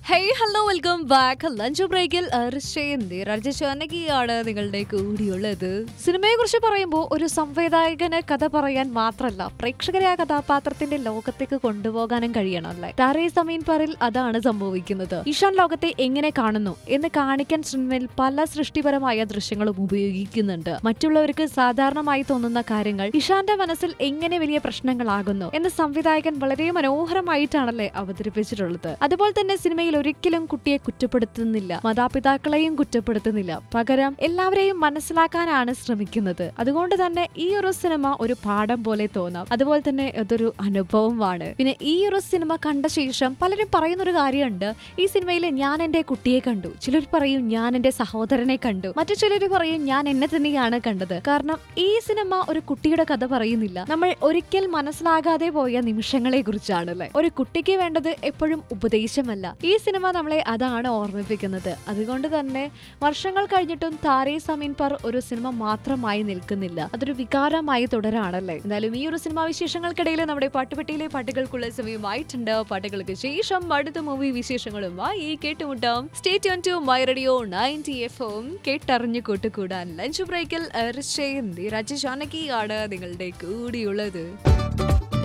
hey hello welcome back lunch ബ്രേക്കിൽ ആണ് നിങ്ങളുടെ കൂടിയുള്ളത് സിനിമയെ കുറിച്ച് പറയുമ്പോൾ ഒരു സംവേദായകന് കഥ പറയാൻ മാത്രമല്ല പ്രേക്ഷകരെ ആ കഥാപാത്രത്തിന്റെ ലോകത്തേക്ക് കൊണ്ടുപോകാനും കഴിയണം അല്ലേ താരേ സമീൻ പറിൽ അതാണ് സംഭവിക്കുന്നത് ഈശാൻ ലോകത്തെ എങ്ങനെ കാണുന്നു എന്ന് കാണിക്കാൻ സിനിമയിൽ പല സൃഷ്ടിപരമായ ദൃശ്യങ്ങളും ഉപയോഗിക്കുന്നുണ്ട് മറ്റുള്ളവർക്ക് സാധാരണമായി തോന്നുന്ന കാര്യങ്ങൾ ഇഷാന്റെ മനസ്സിൽ എങ്ങനെ വലിയ പ്രശ്നങ്ങളാകുന്നു എന്ന് സംവിധായകൻ വളരെ മനോഹരമായിട്ടാണല്ലേ അവതരിപ്പിച്ചിട്ടുള്ളത് അതുപോലെ തന്നെ സിനിമയിൽ ഒരിക്കലും കുട്ടിയെ കുറ്റപ്പെടുത്തുന്നില്ല മാതാപിതാക്കളെയും കുറ്റപ്പെടുത്തുന്നില്ല പകരം എല്ലാവരെയും മനസ്സിലാക്കാനാണ് ശ്രമിക്കുന്നത് അതുകൊണ്ട് തന്നെ ഈ ഒരു സിനിമ ഒരു പാഠം പോലെ തോന്നാം അതുപോലെ തന്നെ അതൊരു അനുഭവമാണ് പിന്നെ ഈ ഒരു സിനിമ കണ്ട ശേഷം പലരും പറയുന്ന ഒരു കാര്യമുണ്ട് ഈ സിനിമയിൽ ഞാൻ എന്റെ കുട്ടിയെ കണ്ടു ചിലർ പറയും ഞാൻ എന്റെ സഹോദരനെ കണ്ടു മറ്റു ചിലർ പറയും ഞാൻ എന്നെ തന്നെയാണ് കണ്ടത് കാരണം ഈ സിനിമ ഒരു കുട്ടിയുടെ കഥ പറയുന്നില്ല നമ്മൾ ഒരിക്കൽ മനസ്സിലാകാതെ പോയ നിമിഷങ്ങളെ കുറിച്ചാണ് അല്ലെ ഒരു കുട്ടിക്ക് വേണ്ടത് എപ്പോഴും ഉപദേശമല്ല ഈ സിനിമ നമ്മളെ അതാണ് ഓർമ്മിപ്പിക്കുന്നത് അതുകൊണ്ട് തന്നെ വർഷങ്ങൾ കഴിഞ്ഞിട്ടും താരേ സമീൻ പർ ഒരു സിനിമ മാത്രമായി നിൽക്കുന്നില്ല അതൊരു വികാരമായി തുടരാണല്ലേ എന്തായാലും ഈ ഒരു സിനിമാ വിശേഷങ്ങൾക്കിടയിൽ നമ്മുടെ പാട്ടുപെട്ടിയിലെ പാട്ടുകൾക്കുള്ള സമയമായിട്ടുണ്ട് പാട്ടുകൾക്ക് ശേഷം അടുത്ത മൂവി വിശേഷങ്ങളുമായി കേട്ടുമുട്ടാം സ്റ്റേറ്റ് ഓൺ to my radio ninety F M കേട്ടറിഞ്ഞു കൂട്ടുകൂടാൻ ലഞ്ച് ബ്രേക്കിൽ രാജ ജാനകിയാണ് നിങ്ങളുടെ കൂടിയുള്ളത്